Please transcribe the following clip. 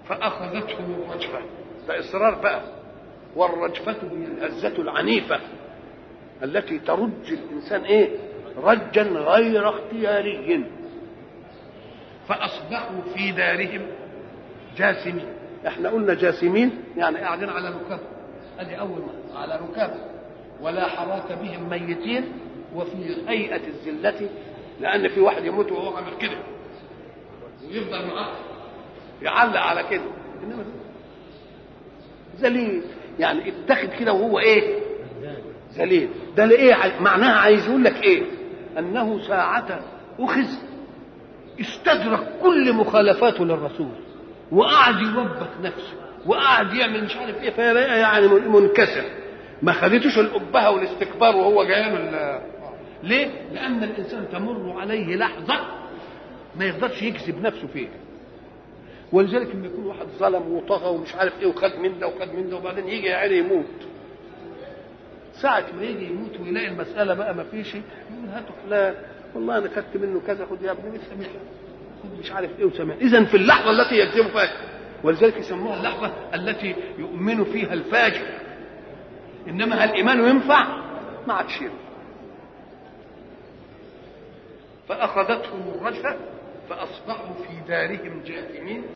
فاخذتهم الرجفه ده اصرار بقى والرجفه هي الهزه العنيفه التي ترج الانسان ايه رجا غير اختياري فاصبحوا في دارهم جاثمين احنا قلنا جاثمين يعني قاعدين على ركاب ادي اول ما على ركاب ولا حراك بهم ميتين وفي هيئه الذله لان في واحد يموت وهو عامل كده ويفضل معاه يعلق على كده انما ذليل يعني اتخذ كده وهو ايه ذليل ده لايه معناها عايز يقول لك ايه انه ساعة اخذ استدرك كل مخالفاته للرسول وقعد يوبخ نفسه وقعد يعمل مش عارف ايه فيلاقي يعني منكسر ما خدتوش الابهه والاستكبار وهو جاي له ليه؟ لان الانسان تمر عليه لحظه ما يقدرش يكذب نفسه فيها ولذلك لما يكون واحد ظلم وطغى ومش عارف ايه وخد من ده وخد من ده وبعدين يجي يا عيني يموت ساعة ما يجي يموت ويلاقي المسألة بقى ما فيش يقول هاتوا فلان والله أنا خدت منه كذا خد يا ابني لسه مش خد مش عارف إيه وسمع إذا في اللحظة التي يكذب فيها ولذلك يسموها اللحظة التي يؤمن فيها الفاجر إنما هل إيمانه ينفع؟ ما عادش ينفع فأخذتهم الرجفة فأصبحوا في دارهم جاثمين